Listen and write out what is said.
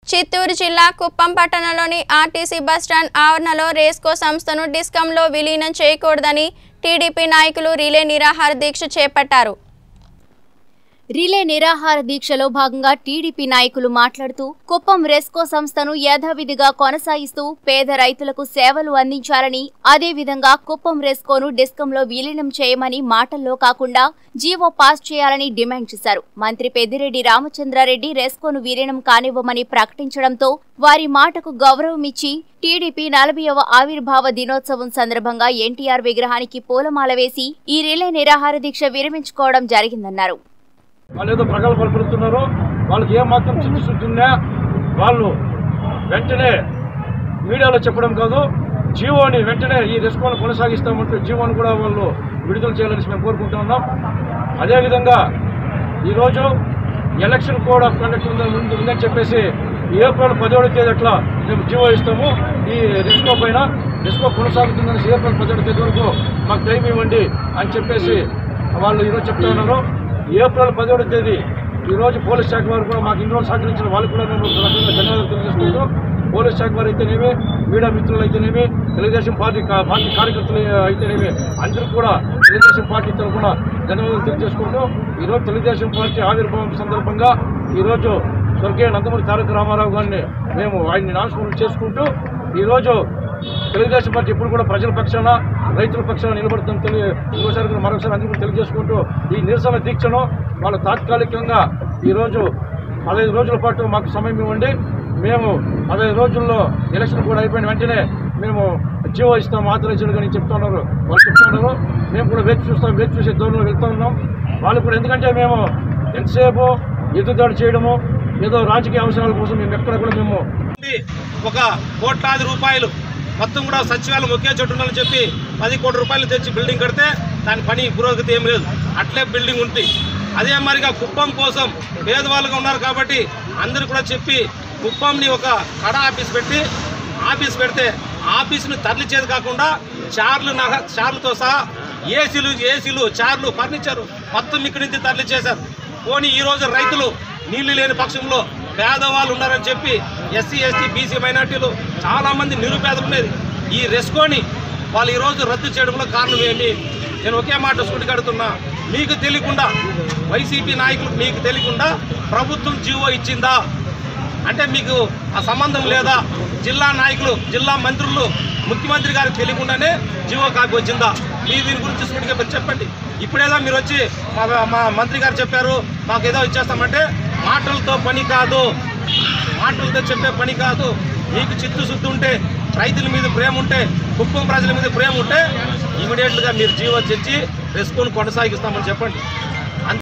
చిత్తూరు జిల్లా కుప్పం పట్టణంలోని RTC bus stand ఆవరణలో రేస్కో సంస్థను డిస్కంలో విలీనం చేయకూడదని టీడీపీ నాయకులు రిలే నిరాహార దీక్ష చేపట్టారు రిలే నిరాహార దీక్షలో భాగంగా టీడీపీ నాయకులు మాట్లాడుతూ కుప్పం రెస్కో సంస్థను యథావిధిగా కొనసాగిస్తూ పేద రైతులకు సేవలు అందించాలని అదేవిధంగా కుప్పం రెస్కోను డిస్కంలో విలీనం చేయమని మాటల్లో కాకుండా జీవో పాస్ చేయాలని డిమాండ్ చేశారు మంత్రి పెద్దిరెడ్డి రామచంద్రారెడ్డి రెస్కోను విలీనం కానివ్వమని ప్రకటించడంతో వారి మాటకు గౌరవం ఇచ్చి టీడీపీ నలభైవ ఆవిర్భావ దినోత్సవం సందర్భంగా ఎన్టీఆర్ విగ్రహానికి పూలమాల వేసి ఈ రిలే నిరాహార దీక్ష విరమించుకోవడం జరిగిందన్నారు వాళ్ళు ఏదో ప్రగల్భాలు పలుకుతున్నారో వాళ్ళకి ఏమాత్రం చిత్తశుద్ధి ఉన్నా వాళ్ళు వెంటనే మీడియాలో చెప్పడం కాదు జీవోని వెంటనే ఈ రెస్పాన్స్ కొనసాగిస్తామంటూ జీవోని కూడా వాళ్ళు విడుదల చేయాలని మేము కోరుకుంటూ ఉన్నాం అదేవిధంగా ఈరోజు ఎలక్షన్ కోడ్ ఆఫ్ కండక్ట్ ఉందని ఉంది- ఉందని చెప్పేసి ఏప్రిల్ పదిహేడు తేదీ అట్లా మేము జీవో ఇస్తాము ఈ రెస్కో పైన రెస్కో కొనసాగుతుందని ఏప్రిల్ పదిహేడు తేదీ వరకు మాకు టైం ఇవ్వండి అని చెప్పేసి వాళ్ళు ఈరోజు చెప్తా ఉన్నారు ఏప్రిల్ పదిహేడు తేదీ ఈరోజు పోలీస్ శాఖ వారు కూడా మాకు ఇన్ని రోజులు సహకరించిన వాళ్ళు కూడా నేను ఒక రకంగా ధన్యవాదాలు తెలియజేసుకుంటూ పోలీస్ శాఖ వారు అయితేనేమి మీడియా మిత్రులు అయితేనేమి తెలుగుదేశం పార్టీ కా- పార్టీ కార్యకర్తలు అయితేనేమి అందరూ కూడా తెలుగుదేశం పార్టీ తరఫున ధన్యవాదాలు తెలియజేసుకుంటూ ఈరోజు తెలుగుదేశం పార్టీ ఆవిర్భావం సందర్భంగా ఈరోజు స్వర్గీయ నందమూరి తారక రామారావు గారిని మేము ఆయన్ని నామస్మరణ చేసుకుంటూ ఈరోజు తెలుగుదేశం పార్టీ ఎప్పుడు కూడా ప్రజల పక్షాన రైతుల పక్షాన నిలబడుతుందని తెలియ ఇంకోసారి కూడా మరొకసారి అందరూ కూడా తెలియజేసుకుంటూ ఈ నిరసన దీక్షను వాళ్ళు తాత్కాలికంగా ఈరోజు పదహైదు రోజుల పాటు మాకు సమయం ఇవ్వండి మేము పదహైదు రోజుల్లో ఎలక్షన్ కూడా అయిపోయిన వెంటనే మేము జీవో ఇస్తాం ఆథరైజ్డ్గా అని చెప్తున్నారు వాళ్ళు చెప్తున్నారు మేము కూడా వేచి చూస్తాం వేచి చూసే దూరంలో వెళ్తూ ఉన్నాం వాళ్ళు కూడా ఎందుకంటే మేము ఎంతసేపు ఎదురుదాడి చేయడము ఏదో రాజకీయ అవసరాల కోసం మేము ఎక్కడ కూడా మేము ఉంది. ఒక కోట్లాది రూపాయలు మొత్తం కూడా సచివాలయం ఒకే చోటు ఉండాలని చెప్పి పది కోట్ల రూపాయలు తెచ్చి బిల్డింగ్ కడితే దాని పని పురోగతి ఏం లేదు అట్లే బిల్డింగ్ ఉంది అదే మరిగా కుప్పం కోసం పేదవాళ్ళుగా ఉన్నారు కాబట్టి అందరూ కూడా చెప్పి కుప్పంని ఒక కడ ఆఫీస్ పెట్టి ఆఫీస్ పెడితే ఆఫీసును తరలిచేది కాకుండా చార్లు నగ చార్లతో సహా ఏసీలు ఏసీలు చార్లు ఫర్నిచర్ మొత్తం ఇక్కడి నుంచి తరలిచేశారు పోనీ ఈ రోజు రైతులు నీళ్లు లేని పక్షంలో పేదవాళ్ళు ఉన్నారని చెప్పి ఎస్సీ ఎస్టీ బీసీ మైనార్టీలు చాలా మంది నిరుపేదలు ఉండేది ఈ రెస్కోని వాళ్ళు ఈ రోజు రద్దు చేయడంలో కారణం ఏమి నేను ఒకే మాట స్కూటి కడుతున్నా మీకు తెలియకుండా వైసీపీ నాయకులకు మీకు తెలియకుండా ప్రభుత్వం జీవో ఇచ్చిందా అంటే మీకు ఆ సంబంధం లేదా జిల్లా నాయకులు జిల్లా మంత్రులు ముఖ్యమంత్రి గారికి తెలియకుండానే జీవో కాపీ వచ్చిందా మీ దీని గురించి స్ఫూర్తిగా మీరు చెప్పండి ఇప్పుడేదో మీరు వచ్చి మా మా మంత్రి గారు చెప్పారు మాకు ఏదో ఇచ్చేస్తామంటే మాటలతో పని కాదు మాటలతో చెప్పే పని కాదు మీకు చిత్తశుద్ధి ఉంటే రైతుల మీద ప్రేమ ఉంటే కుప్పం ప్రజల మీద ప్రేమ ఉంటే ఇమీడియట్గా మీరు జీవో తెచ్చి రెస్కోని కొనసాగిస్తామని చెప్పండి